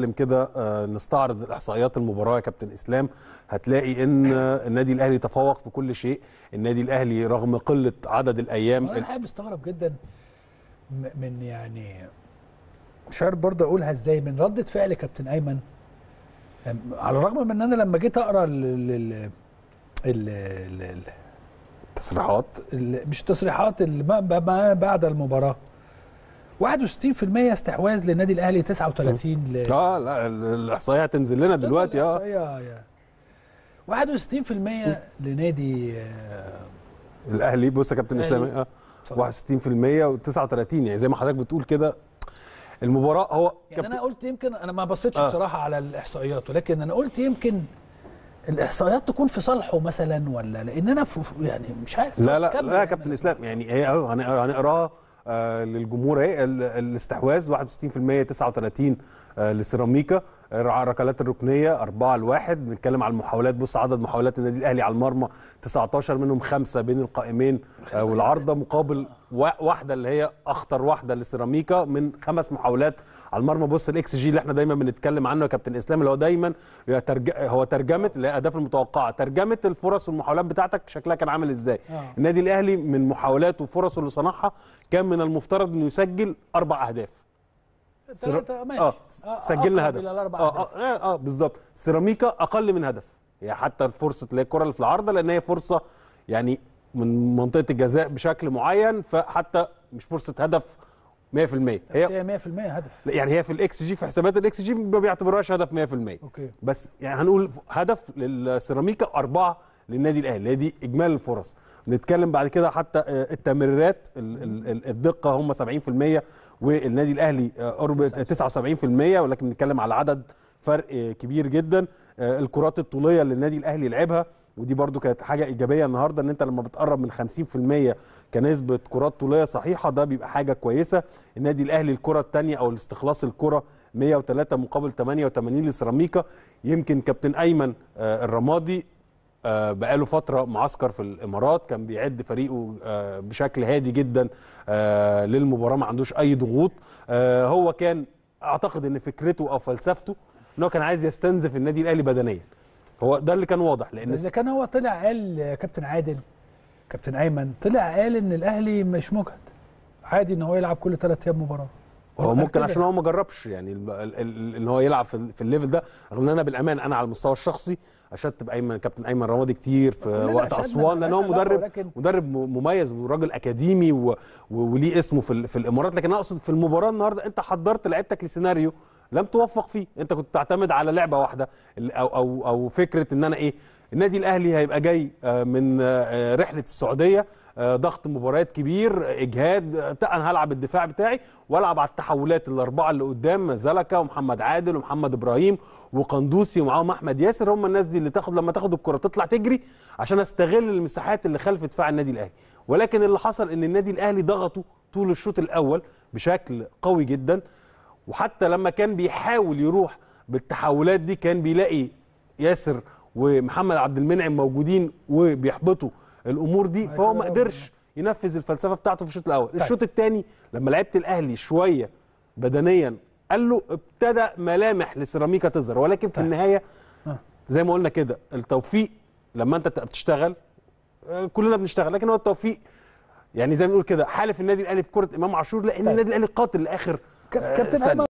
كده آه، نستعرض الاحصائيات المباراه يا كابتن اسلام هتلاقي ان آه، النادي الاهلي تفوق في كل شيء النادي الاهلي رغم قله عدد الايام انا الحقيقه مستغرب جدا م- من يعني مش عارف برضه اقولها ازاي من ردة فعل كابتن ايمن أم، على الرغم من ان انا لما جيت اقرا ال ال ال ال ال ال تصريحات ال مش التصريحات اللي ما- ما- ما بعد المباراه 61% استحواذ للنادي الاهلي 39 ل اه لا ال- الاحصائيه هتنزل لنا دلوقتي اه الإحصائية يا 61% لنادي آه، الاهلي بص يا كابتن الأهلي. اسلام اه اتفضل. 61% و39 يعني زي ما حضرتك بتقول كده المباراه هو يعني انا قلت يمكن انا ما بصيتش آه. بصراحه على الاحصائيات ولكن انا قلت يمكن الاحصائيات تكون في صالحه مثلا ولا لان انا في في- يعني مش عارف لا لا كمل لا يا يعني. كابتن اسلام يعني هي اهو هن- هنقراها آه، للجمهور اهي ال- الاستحواذ 61% 39 آه، لسيراميكا الرع- الركلات الركنيه 4 لواحد بنتكلم على المحاولات بص عدد محاولات النادي الاهلي على المرمى 19 منهم خمسه بين القائمين آه، والعارضه مقابل وا- واحده اللي هي اخطر واحده لسيراميكا من خمس محاولات على المرمى بص الاكس جي اللي احنا دايما بنتكلم عنه يا كابتن اسلام اللي هو دايما هي ترج... هو ترجمه اللي هي الاهداف المتوقعه ترجمه الفرص والمحاولات بتاعتك شكلها كان عامل ازاي آه. النادي الاهلي من محاولاته وفرصه اللي صنعها كان من المفترض انه يسجل اربع اهداف ثلاثة ماشي اه سجلنا أقرب هدف إلى الأربع اه أهداف. اه, آه, آه بالظبط سيراميكا اقل من هدف هي حتى الفرصه اللي هي الكره اللي في العارضه لان هي فرصه يعني من منطقه الجزاء بشكل معين فحتى مش فرصه هدف 100% بس هي هي 100% هدف يعني هي في الاكس جي في حسابات الاكس جي ما بيعتبروهاش هدف 100% اوكي بس يعني هنقول هدف للسيراميكا أربعة للنادي الأهلي هي دي إجمالي الفرص نتكلم بعد كده حتى آه، التمريرات ال- ال- ال- الدقة هم 70% والنادي الأهلي آه، قرب 79% ولكن بنتكلم على عدد فرق آه، كبير جدا آه، الكرات الطولية اللي النادي الأهلي لعبها ودي برضو كانت حاجة إيجابية النهاردة إن أنت لما بتقرب من 50% كنسبة كرات طولية صحيحة ده بيبقى حاجة كويسة النادي الأهلي الكرة الثانية أو الاستخلاص الكرة 103 مقابل 88 لسيراميكا يمكن كابتن ايمن آه، الرمادي آه، بقاله فتره معسكر في الامارات كان بيعد فريقه آه، بشكل هادي جدا آه، للمباراه ما عندوش اي ضغوط آه، هو كان اعتقد ان فكرته او فلسفته ان هو كان عايز يستنزف النادي الاهلي بدنيا هو ده اللي كان واضح لان اذا كان هو طلع قال يا كابتن عادل كابتن ايمن طلع قال ان الاهلي مش مجهد عادي ان هو يلعب كل ثلاث ايام مباراه هو قال ممكن كده. عشان هو ما جربش يعني ال- ال- ال- ان هو يلعب في, ال- في الليفل ده رغم ان انا بالامان انا على المستوى الشخصي اشدت بايمن كابتن ايمن رمادي كتير في كلنا وقت أشدنا اسوان لان هو ملهاش علاقة، مدرب ولكن- مدرب م- مميز وراجل اكاديمي و... و... وليه اسمه في, ال... في الامارات لكن انا اقصد في المباراه النهارده انت حضرت لعيبتك لسيناريو لم توفق فيه انت كنت تعتمد على لعبه واحده ال- او او او فكره ان انا ايه النادي الاهلي هيبقى جاي آه، من آه، رحله السعوديه آه، ضغط مباريات كبير اجهاد آه، انا هلعب الدفاع بتاعي والعب على التحولات الاربعه اللي قدام زلكا ومحمد عادل ومحمد ابراهيم وقندوسي ومعاهم احمد ياسر هم الناس دي اللي تاخد لما تاخد الكره تطلع تجري عشان استغل المساحات اللي خلف دفاع النادي الاهلي ولكن اللي حصل ان النادي الاهلي ضغطه طول الشوط الاول بشكل قوي جدا وحتى لما كان بيحاول يروح بالتحولات دي كان بيلاقي ياسر ومحمد عبد المنعم موجودين وبيحبطوا الامور دي فهو ما قدرش ينفذ الفلسفه بتاعته في الشوط الاول الشوط الثاني لما لعيبه الاهلي شويه بدنيا قال له ابتدى ملامح لسيراميكا تظهر ولكن في طيب. النهايه آه. زي ما قلنا كده التوفيق لما انت تبقى بتشتغل آه، كلنا بنشتغل لكن هو التوفيق يعني زي ما بنقول كده حالف النادي الاهلي في كره امام عاشور لان طيب. النادي الاهلي قاتل لاخر كاب- آه، كابتن ثانية. ايمن